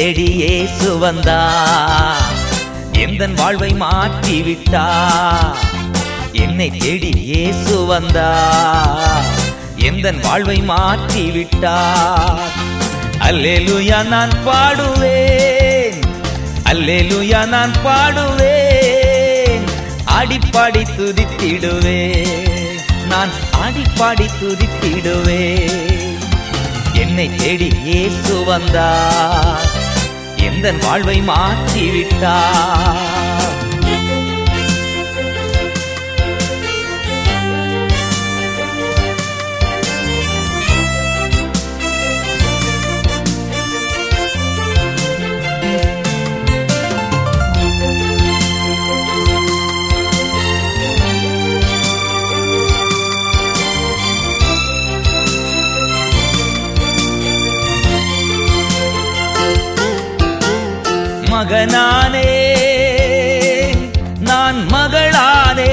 தேடி இயேசு வந்தா எந்தன் வாழ்வை மாற்றி விட்டா என்னை தேடி இயேசு வந்தா எந்தன் வாழ்வை மாற்றி விட்டா அல்லேலூயா நான் பாடுவேன் அல்லேலூயா நான் பாடுவேன் ஆடிப்பாடி துதித்திடுவேன் நான் ஆடிப்பாடி துதித்திடுவேன் என்னை தேடி இயேசு வந்தார் எந்தன் வாழ்வை மாற்றி விட்டார் மகனானே நான் மகளானே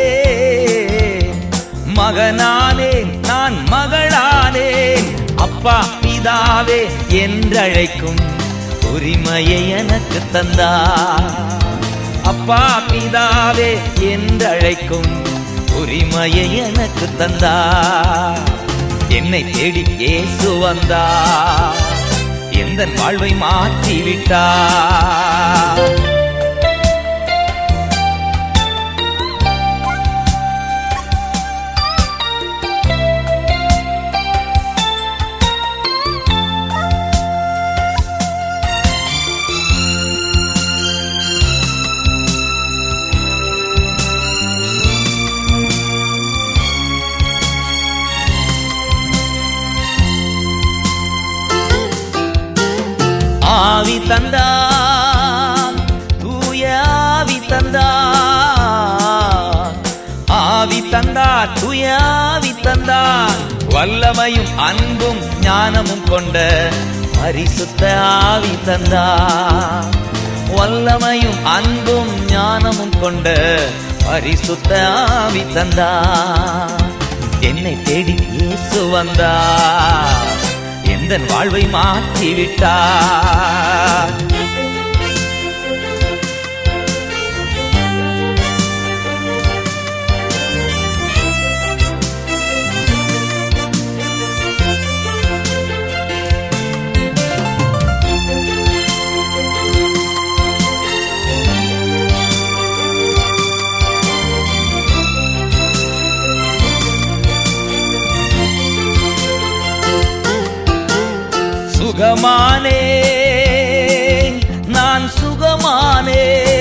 மகனானே நான் மகளானே அப்பா பிதாவே என்றழைக்கும் உரிமையை எனக்கு தந்தா அப்பா பிதாவே என்றழைக்கும் உரிமையை எனக்கு தந்தா என்னை தேடி இயேசு வந்தா எந்த வாழ்வை மாற்றி விட்டார் ஆவி தந்தான் தூய ஆவி தந்தான் ஆவி தந்தார் தூய ஆவி தந்தான் வல்லமையும் அன்பும் ஞானமும் கொண்ட பரிசுத்த ஆவி தந்தான் வல்லமையும் அன்பும் ஞானமும் கொண்ட பரிசுத்த ஆவி தந்தான் என்னை தேடி இயேசு வந்தார் எந்தன் வாழ்வை மாற்றி விட்டார் சுகமானே நான் சுகமானே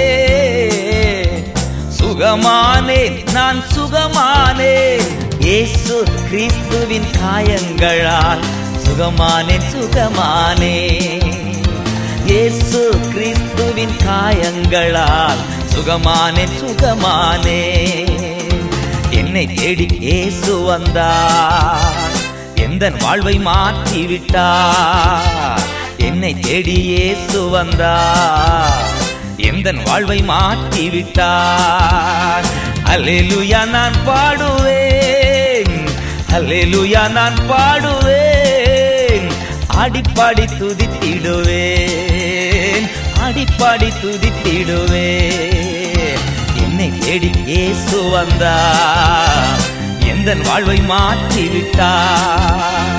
சுகமானே நான் சுகமானே இயேசு கிறிஸ்துவின் காயங்களால் சுகமானே சுகமானே இயேசு கிறிஸ்துவின் காயங்களால் சுகமானே சுகமானே என்னை தேடி இயேசு வந்தார் எந்தன் வாழ்வை மாற்றி விட்டார் என்னை தேடி இயேசு வந்தார் எந்தன் வாழ்வை மாற்றி விட்டார் அல்லேலூயா நான் பாடுவேன் அல்லேலூயா நான் பாடுவேன் ஆடிப்பாடி துதித்திடுவேன் ஆடிப்பாடி துதித்திடுவேன் என்னை தேடி இயேசு வந்தார் எந்தன் வாழ்வை மாற்றி விட்டார்